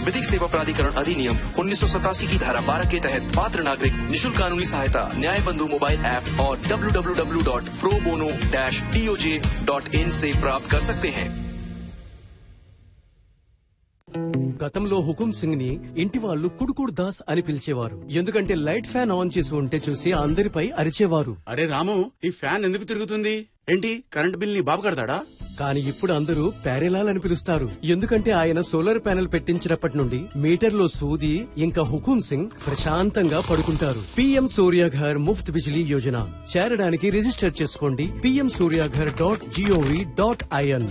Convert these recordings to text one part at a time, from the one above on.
विधिक सेवा प्राधिकरण अधिनियम उन्नीस की धारा 12 के तहत पात्र नागरिक निशुल्क कानूनी सहायता न्याय बंधु मोबाइल ऐप और www.probono-toj.in से प्राप्त कर सकते हैं గతంలో హుకుం సింగ్ ని ఇంటి వాళ్ళు కుడుకుడు దాస్ అని పిలిచేవారు ఎందుకంటే లైట్ ఫ్యాన్ ఆన్ చేసి ఉంటే చూసి అందరిపై అరిచేవారు అరే రాము ఈ ఫ్యాన్ ఎందుకు తిరుగుతుంది ఏంటి కరెంట్ బిల్ నీ బాబు కడతాడా కానీ ఇప్పుడు అందరూ ప్యారెలాల్ అని పిలుస్తారు ఎందుకంటే ఆయన సోలార్ ప్యానెల్ పెట్టించినప్పటి నుండి మీటర్లో సూది ఇంకా హుకుం సింగ్ ప్రశాంతంగా పడుకుంటారు పీఎం సూర్యాఘర్ ముఫ్త్ బిజిలీ యోజన చేరడానికి రిజిస్టర్ చేసుకోండి PM Suryaghar dot G O V dot I N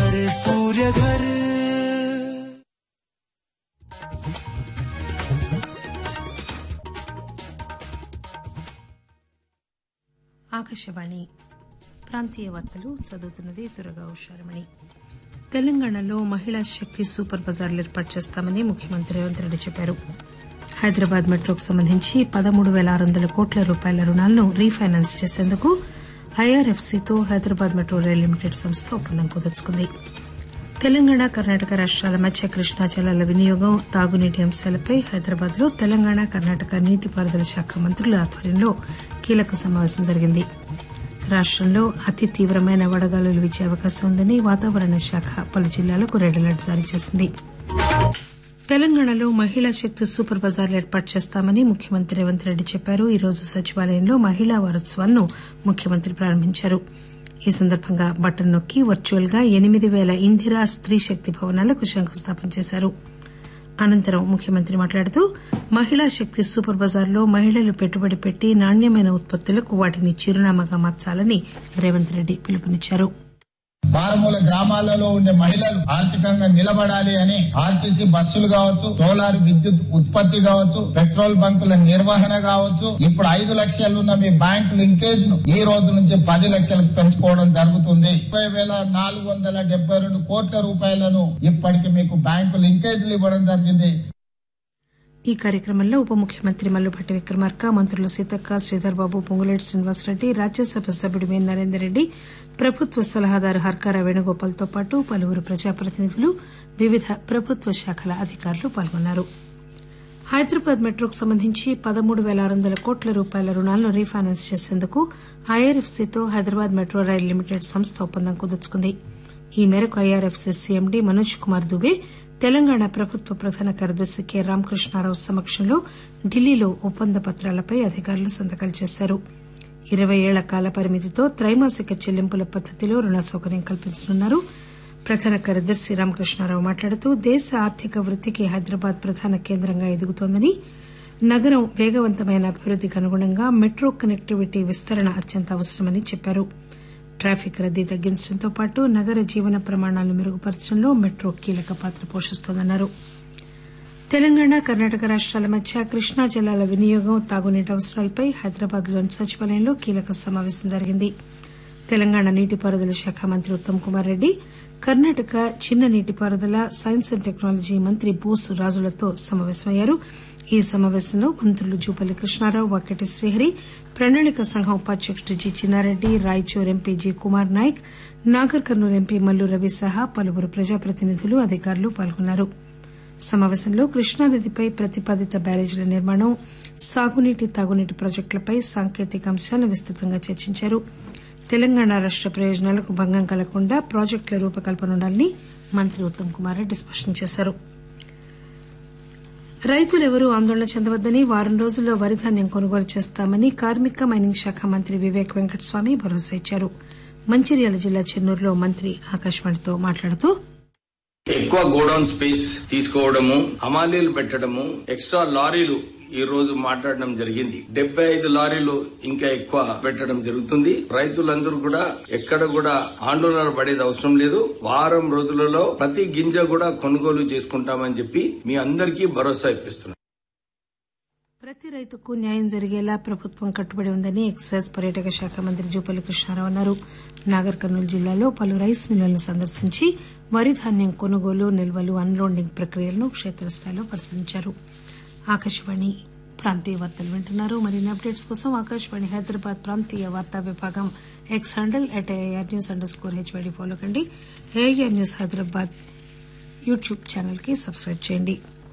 Akashvani ప్రాంతీయ వార్తలు చదువుతున్నది దురగా ఉషారమణి తెలంగాణలో మహిళా శక్తి సూపర్ బజార్లు ఏర్పాటు చేస్తామని ముఖ్యమంత్రి రేవంత్ రెడ్డి చెప్పారు హైదరాబాద్ మెట్రోకు సంబంధించి పదమూడు పేల ఆరు వందల కోట్ల రూపాయల రుణాలను రీఫైనాన్స్ చేసేందుకు ఐఆర్ఎఫ్సీతో హైదరాబాద్ మెట్రో రైల్ లిమిటెడ్ సంస్థ ఒప్పందం కుదుర్చుకుంది తెలంగాణ కర్ణాటక రాష్ట్రాల మధ్య కృష్ణా జలాల వినియోగం తాగునీటి అంశాలపై హైదరాబాద్ లో తెలంగాణ కర్ణాటక నీటిపారుదల శాఖ మంత్రుల ఆధ్వర్యంలో కీలక సమావేశం జరిగింది రాష్టంలో అతి తీవ్రమైన వడగాలులు వీచే అవకాశం ఉందని వాతావరణ శాఖ పలు జిల్లాలకు రెడ్ అలర్ట్ జారీ చేసింది తెలంగాణలో మహిళా శక్తి సూపర్ బజార్లు ఏర్పాటు చేస్తామని ముఖ్యమంత్రి రేవంత్ రెడ్డి చెప్పారు ఈ రోజు సచివాలయంలో మహిళా వారోత్సవాలను ముఖ్యమంత్రి ప్రారంభించారు ఈ సందర్భంగా బటన్ నొక్కి వర్చువల్ గా ఎనిమిది పేల ఇందిరా స్త్రీ శక్తి భవనాలకు శంకుస్థాపన చేశారు అనంతరం ముఖ్యమంత్రి మాట్లాడుతూ మహిళా శక్తి సూపర్ బజార్లో మహిళలు పెట్టుబడి పెట్టి నాణ్యమైన ఉత్పత్తులకు వాటిని చిరునామాగా మార్చాలని రేవంత్ రెడ్డి పిలుపునిచ్చారు మారుమూల గ్రామాలలో ఉండే మహిళలు ఆర్థికంగా నిలబడాలి అని ఆర్టీసీ బస్సులు కావచ్చు సోలార్ విద్యుత్ ఉత్పత్తి కావచ్చు పెట్రోల్ బంకుల నిర్వహణ కావచ్చు ఇప్పుడు ఐదు లక్షలు ఉన్న మీ బ్యాంక్ లింకేజ్ ను ఈ రోజు నుంచి పది లక్షలకు పెంచుకోవడం జరుగుతుంది ముప్పై వేల నాలుగు వందల డెబ్బై రెండు కోట్ల రూపాయలను ఇప్పటికి మీకు బ్యాంకు లింకేజ్లు ఇవ్వడం జరిగింది ఈ కార్యక్రమంలో ఉప ముఖ్యమంత్రి మల్లుభట్టి విక్రమార్క మంత్రులు సీతక్క శ్రీధర్ బాబు పొంగులేటి శ్రీనివాసరెడ్డి రాజ్యసభ సభ్యుడు వి నరేందర్ రెడ్డి ప్రభుత్వ సలహాదారు హర్కార వేణుగోపాల్ తో పాటు పలువురు ప్రజాప్రతినిధులు వివిధ ప్రభుత్వ శాఖల అధికారులు పాల్గొన్నారు హైదరాబాద్ మెట్రోకు సంబంధించి పదమూడు పేల ఆరు వందల కోట్ల రూపాయల రుణాలను రీఫైనాన్స్ చేసేందుకు ఐఆర్ఎఫ్సీతో హైదరాబాద్ మెట్రో రైల్ లిమిటెడ్ సంస్థ ఒప్పందం కుదుర్చుకుంది ఈ మేరకు ఐఆర్ఎఫ్సీ సీఎండీ మనోజ్ కుమార్ దుబే తెలంగాణ ప్రభుత్వ ప్రధాన కార్యదర్శి కె రామకృష్ణారావు సమక్షంలో ఢిల్లీలో ఒప్పంద పత్రాలపై అధికారులు సంతకాలు చేశారు ఇరవై ఏళ్ల కాల పరిమితితో త్రైమాసిక చెల్లింపుల పద్దతిలో రుణ సౌకర్యం కల్పించనున్నారు ప్రధాన కార్యదర్శి రామకృష్ణారావు మాట్లాడుతూ దేశ ఆర్థిక వృద్దికి హైదరాబాద్ ప్రధాన కేంద్రంగా ఎదుగుతోందని నగరం వేగవంతమైన అభివృద్దికి అనుగుణంగా మెట్రో కనెక్టివిటీ విస్తరణ అత్యంత అవసరమని చెప్పారు ట్రాఫిక్ రద్దీ తగ్గించడంతో పాటు నగర జీవన ప్రమాణాలను మెరుగుపరచడంలో మెట్రో కీలక పాత్ర పోషిస్తోందన్నారు తెలంగాణ కర్ణాటక రాష్ట్రాల మధ్య కృష్ణా జలాల వినియోగం తాగునీటి అవసరాలపై హైదరాబాద్ లోని సచివాలయంలో కీలక సమావేశం జరిగింది తెలంగాణ నీటిపారుదల శాఖ మంత్రి ఉత్తమ్ కుమార్ రెడ్డి కర్ణాటక చిన్న నీటిపారుదల సైన్స్ అండ్ టెక్నాలజీ మంత్రి బోసు రాజులతో సమావేశమయ్యారు ఈ సమావేశంలో మంత్రులు జూపల్లి కృష్ణారావు వాకటి శ్రీహరి ప్రణాళిక సంఘం ఉపాధ్యకుడు G Chinnareddy Raichur MP G Kumar Nayak Nagar Kurnool MP Mallu Ravi సహా పలువురు ప్రజాప్రతినిధులు అధికారులు పాల్గొన్నారు సమావేశంలో కృష్ణానదిపై ప్రతిపాదిత బ్యారేజీల నిర్మాణం సాగునీటి తాగునీటి ప్రాజెక్టులపై సాంకేతిక అంశాలను విస్తృతంగా చర్చించారు తెలంగాణ రాష్ట ప్రయోజనాలకు భంగం కలగకుండా ప్రాజెక్టుల రూపకల్పన ఉండాలని మంత్రి ఉత్తమ్ కుమార్ రెడ్డి స్పష్టం చేశారు రైతులెవరూ ఆందోళన చెందవద్దని వారం రోజుల్లో వరి ధాన్యం కొనుగోలు చేస్తామని కార్మిక మైనింగ్ శాఖ మంత్రి వివేక్ వెంకటస్వామి భరోసా ఇచ్చారు మంచిర్యాల జిల్లా చెన్నూరులో మంత్రి ఆకాశవాణితో మాట్లాడుతూ ఎక్కువ గోడౌన్ స్పేస్ తీసుకోవడము హమాలీలు పెట్టడము ఎక్స్ట్రా లారీలు ఈ రోజు మాట్లాడడం జరిగింది డెబ్బై ఐదు లారీలు ఇంకా ఎక్కువ పెట్టడం జరుగుతుంది రైతులందరూ కూడా ఎక్కడ కూడా ఆందోళన పడేది అవసరం లేదు వారం రోజులలో ప్రతి గింజ కూడా కొనుగోలు చేసుకుంటామని చెప్పి మీ అందరికీ భరోసా ఇప్పిస్తున్నాం ప్రతి రైతుకు న్యాయం జరిగేలా ప్రభుత్వం కట్టుబడి ఉందని ఎక్సైజ్ పర్యాటక శాఖ మంత్రి జూపల్లి కృష్ణారావు అన్నారు నాగర్ కర్నూలు జిల్లాలో పలు రైస్ మిల్లులను సందర్శించి వరి ధాన్యం కొనుగోలు నిల్వలు అన్లోడింగ్ ప్రక్రియలను క్షేత్రస్థాయిలో పరిశీలించారు ఆకాశవాణి ప్రాంతీయ వార్తలు వింటున్నారు మరిన్ని అప్డేట్స్ కోసం ఆకాశవాణి హైదరాబాద్ ప్రాంతీయ వార్తా విభాగం X handle at AIR news underscore HYD follow కండి AIR news Hyderabad YouTube channel కి సబ్స్క్రైబ్ చేయండి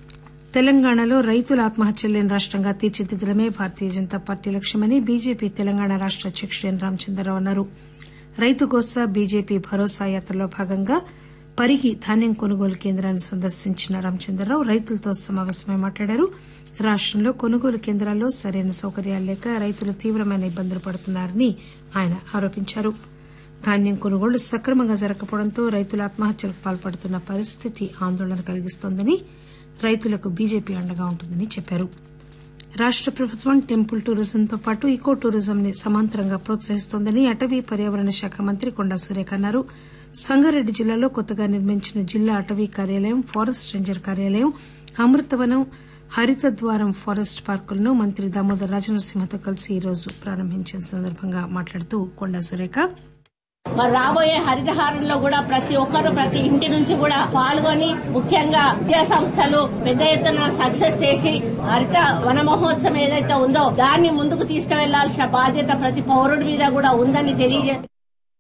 తెలంగాణలో రైతుల ఆత్మహత్యలు లేని రాష్టంగా తీర్చిదిద్దడమే భారతీయ జనతా పార్టీ లక్ష్యమని బీజేపీ తెలంగాణ రాష్ట అధ్యకుడు ఎన్ రామచంద్రరావు అన్నారు రైతు గోసా బీజేపీ భరోసా యాత్రలో భాగంగా పరిగి ధాన్యం కొనుగోలు కేంద్రాన్ని సందర్శించిన రామచంద్రరావు రైతులతో సమావేశమై మాట్లాడారు రాష్టంలో కొనుగోలు కేంద్రాల్లో సరైన సౌకర్యాలు లేక రైతులు తీవ్రమైన ఇబ్బందులు పడుతున్నారని ఆయన ఆరోపించారు ధాన్యం కొనుగోళ్లు సక్రమంగా జరగకపోవడంతో రైతులు ఆత్మహత్యలకు పాల్పడుతున్న పరిస్థితి ఆందోళన కలిగిస్తోందని రైతులకు బీజేపీ అండగా ఉంటుందని చెప్పారు రాష్ట ప్రభుత్వం టెంపుల్ టూరిజంతో పాటు ఈకో టూరిజం ని సమాంతరంగా ప్రోత్సహిస్తోందని అటవీ పర్యావరణ శాఖ మంత్రి కొండా సురేఖ అన్నారు సంగారెడ్డి జిల్లాలో కొత్తగా నిర్మించిన జిల్లా అటవీ కార్యాలయం ఫారెస్ట్ రేంజర్ కార్యాలయం అమృతవనం హరిత ద్వారం ఫారెస్ట్ పార్కులను మంత్రి దామోదర్ రాజనరసింహతో కలిసి ఈ రోజు ప్రారంభించిన సందర్భంగా మాట్లాడుతూ కొండా సురేఖ మరి రాబోయే హరితహారంలో కూడా ప్రతి ఒక్కరు ప్రతి ఇంటి నుంచి కూడా పాల్గొని ముఖ్యంగా విద్యా సంస్థలు పెద్ద ఎత్తున సక్సెస్ చేసి హరిత వన మహోత్సవం ఏదైతే ఉందో దాన్ని ముందుకు తీసుకువెళ్లాల్సిన బాధ్యత ప్రతి పౌరుడి మీద కూడా ఉందని తెలియజేస్తారు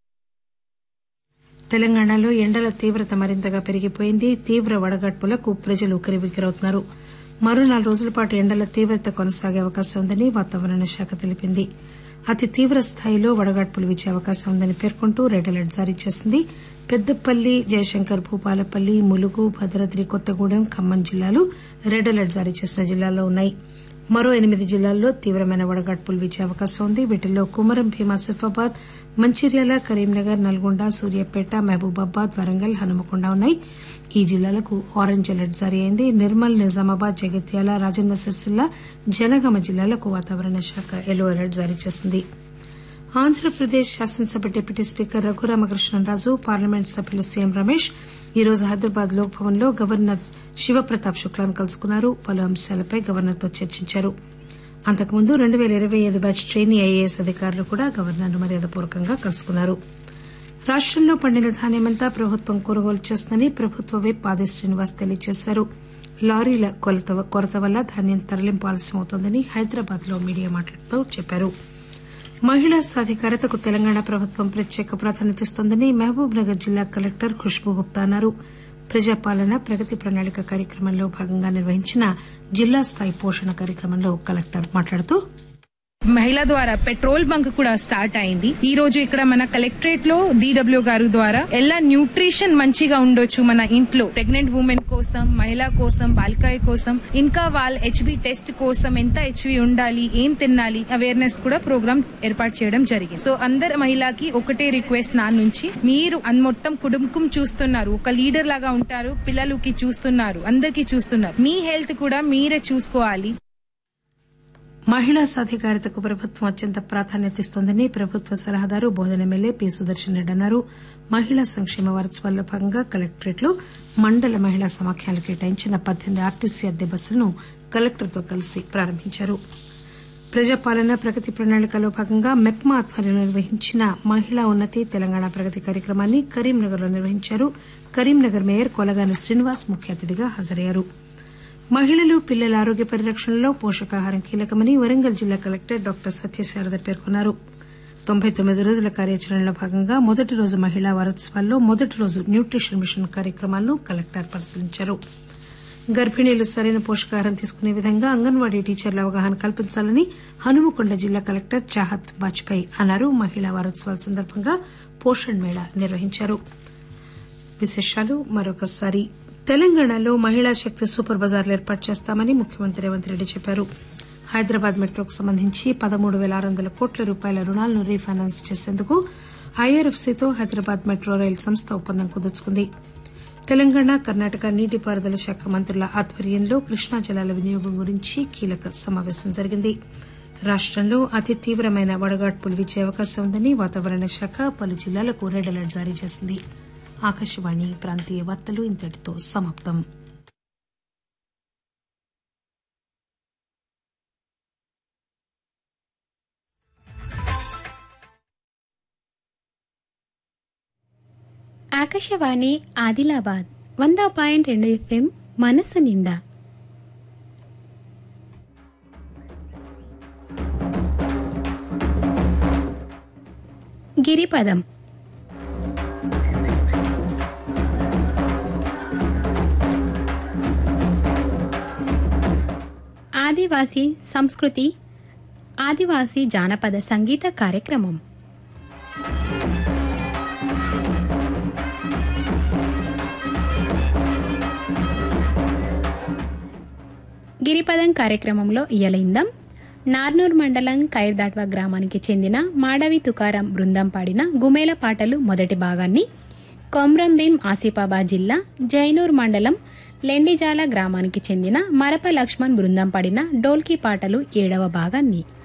తెలంగాణలో ఎండల తీవ్రత మరింతగా పెరిగిపోయింది తీవ్ర వడగడ్పులకు ప్రజలు ఉక్కిరిబిక్కిరవుతున్నారు మరో నాలుగు రోజుల పాటు ఎండల తీవ్రత కొనసాగే అవకాశం ఉందని వాతావరణ శాఖ తెలిపింది అతి తీవ్ర స్థాయిలో వడగాడ్పులు వీచే అవకాశం ఉందని పేర్కొంటూ రెడ్ అలర్ట్ జారీ చేసింది పెద్దపల్లి జయశంకర్ భూపాలపల్లి ములుగు భద్రాద్రి కొత్తగూడెం ఖమ్మం జిల్లాలు రెడ్ అలర్ట్ జారీ చేసిన జిల్లాల్లో ఉన్నాయి మరో ఎనిమిది జిల్లాల్లో తీవ్రమైన వడగాడ్పులు వీచే అవకాశం ఉంది వీటిల్లో కుమరం భీమా సిఫాబాద్ మంచిర్యాల కరీంనగర్ నల్గొండ సూర్యాపేట మహబూబాబాద్ వరంగల్ హనుమకొండ ఉన్నాయి ఈ జిల్లాలకు ఆరెంజ్ అలర్ట్ జారీ అయింది నిర్మల్ నిజామాబాద్ జగిత్యాల రాజన్న సిరిసిల్ల జనగామ జిల్లాలకు వాతావరణ శాఖ ఎల్లో అలర్ట్ జారీ చేసింది ఆంధ్రప్రదేశ్ శాసనసభ డిప్యూటీ స్పీకర్ రఘురామకృష్ణరాజు పార్లమెంట్ సభ్యులు సీఎం రమేష్ ఈ రోజు హైదరాబాద్ లోక్ భవన్ లో గవర్నర్ శివప్రతాప్ శుక్లాను కలుసుకున్నారు పలు అంశాలపై గవర్నర్ తో చర్చించారు అంతకుముందు రెండు పేల ఇరవై ఐదు బ్యాచ్ ట్రైనీ ఐఏఎస్ అధికారులు కూడా గవర్నర్ ను మర్యాదపూర్వకంగా కలుసుకున్నారు రాష్టంలో పండిన ధాన్యమంతా ప్రభుత్వం కొనుగోలు చేస్తుందని ప్రభుత్వ విప్ ఆది శ్రీనివాస్ తెలియజేశారు లారీల కొలత కొరత వల్ల ధాన్యం తరలింపు ఆలస్యం అవుతోందని హైదరాబాద్ లో మీడియా మాట్లాడుతూ చెప్పారు మహిళా సాధికారతకు తెలంగాణ ప్రభుత్వం ప్రత్యేక ప్రాధాన్యతనిస్తోందని మహబూబ్ నగర్ జిల్లా కలెక్టర్ ఖుష్బూ గుప్తా అన్నారు ప్రజాపాలన ప్రగతి ప్రణాళిక కార్యక్రమంలో భాగంగా నిర్వహించిన జిల్లా స్థాయి పోషణ కార్యక్రమంలో కలెక్టర్ మాట్లాడుతూ మహిళ ద్వారా పెట్రోల్ బంక్ కూడా స్టార్ట్ అయింది ఈ రోజు ఇక్కడ మన కలెక్టరేట్ లో డీడబ్ల్యూ గారు ద్వారా ఎలా న్యూట్రిషన్ మంచిగా ఉండొచ్చు మన ఇంట్లో ప్రెగ్నెంట్ ఉమెన్ కోసం మహిళ కోసం బాలికాయ కోసం ఇంకా వాళ్ళ హెచ్బి టెస్ట్ కోసం ఎంత హెచ్బి ఉండాలి ఏం తినాలి అవేర్నెస్ కూడా ప్రోగ్రామ్ ఏర్పాటు చేయడం జరిగింది సో అందరు మహిళకి ఒకటే రిక్వెస్ట్ నా నుంచి మీరు అన్ మొత్తం కుటుంబం చూస్తున్నారు ఒక లీడర్ లాగా ఉంటారు పిల్లలకి చూస్తున్నారు అందరికీ చూస్తున్నారు మీ హెల్త్ కూడా మీరే చూసుకోవాలి మహిళా సాధికారతకు ప్రభుత్వం అత్యంత ప్రాధాన్యత ఇస్తోందని ప్రభుత్వ సలహాదారు బోధన ఎమ్మెల్యే పి సుదర్శన్ రెడ్డి అన్నారు మహిళా సంక్షేమ వారోత్సవాల్లో భాగంగా కలెక్టరేట్ లో మండల మహిళా సమాఖ్యలు కేటాయించిన పద్దెనిమిది ఆర్టీసీ అద్దె బస్సులను కలెక్టర్తో కలిసి ప్రారంభించారు ప్రజాపాలన ప్రగతి ప్రణాళికలో భాగంగా మెప్మా ఆధ్వర్యంలో నిర్వహించిన మహిళా ఉన్నతి తెలంగాణ ప్రగతి కార్యక్రమాన్ని కరీంనగర్ లో నిర్వహించారు కరీంనగర్ మేయర్ కొలగాని శ్రీనివాస్ ముఖ్య అతిథిగా హాజరయ్యారు మహిళలు పిల్లల ఆరోగ్య పరిరక్షణలో పోషకాహారం కీలకమని వరంగల్ జిల్లా కలెక్టర్ డాక్టర్ సత్యశారద పేర్కొన్నారు తొంభై తొమ్మిది రోజుల కార్యాచరణలో భాగంగా మొదటి రోజు మహిళా వారోత్సవాల్లో మొదటి రోజు న్యూట్రిషన్ మిషన్ కార్యక్రమాలను కలెక్టర్ పరిశీలించారు గర్భిణీలు సరైన పోషకాహారం తీసుకునే విధంగా అంగన్వాడీ టీచర్ల అవగాహన కల్పించాలని హనుమకొండ జిల్లా కలెక్టర్ చాహత్ బాజ్పాయ్ అన్నారు మహిళా వారోత్సవాల సందర్భంగా పోషణ్ మేళా నిర్వహించారు విశేషాలు మరొకసారి తెలంగాణలో మహిళా శక్తి సూపర్ బజార్లు ఏర్పాటు చేస్తామని ముఖ్యమంత్రి రేవంత్ రెడ్డి చెప్పారు హైదరాబాద్ మెట్రోకు సంబంధించి పదమూడు పేల ఆరు వందల కోట్ల రూపాయల రుణాలను రీఫైనాన్స్ చేసేందుకు ఐఆర్ఎఫ్సీతో హైదరాబాద్ మెట్రో రైలు సంస్థ ఒప్పందం కుదుర్చుకుంది తెలంగాణ కర్ణాటక నీటిపారుదల శాఖ మంత్రుల ఆధ్వర్యంలో కృష్ణా జలాల వినియోగం గురించి కీలక సమావేశం జరిగింది రాష్టంలో అతి తీవ్రమైన వడగాడ్పులు వీచే అవకాశం ఉందని వాతావరణ శాఖ పలు జిల్లాలకు రెడ్ అలర్ట్ జారీ చేసింది ఆకాశవాణి ప్రాంతీయ వార్తలు ఇంతటితో సమాప్తం ఆకాశవాణి ఆదిలాబాద్ వంద పాయింట్ రెండు ఎఫ్ఎం మనసు నిండా గిరిపదం ఆదివాసీ సంస్కృతి ఆదివాసీ జానపద సంగీత కార్యక్రమం గిరిపదం కార్యక్రమంలో ఇయలిందం నార్నూర్ మండలం ఖైర్దాట్వా గ్రామానికి చెందిన మాడవి తుకారం బృందం పాడిన గుమేల పాటలు మొదటి భాగాన్ని కొమ్రంభీం ఆసిఫాబాద్ జిల్లా జైనూర్ మండలం లెండిజాల గ్రామానికి చెందిన మరప లక్ష్మణ్ బృందం పాడిన డోల్కీ పాటలు ఏడవ భాగాన్ని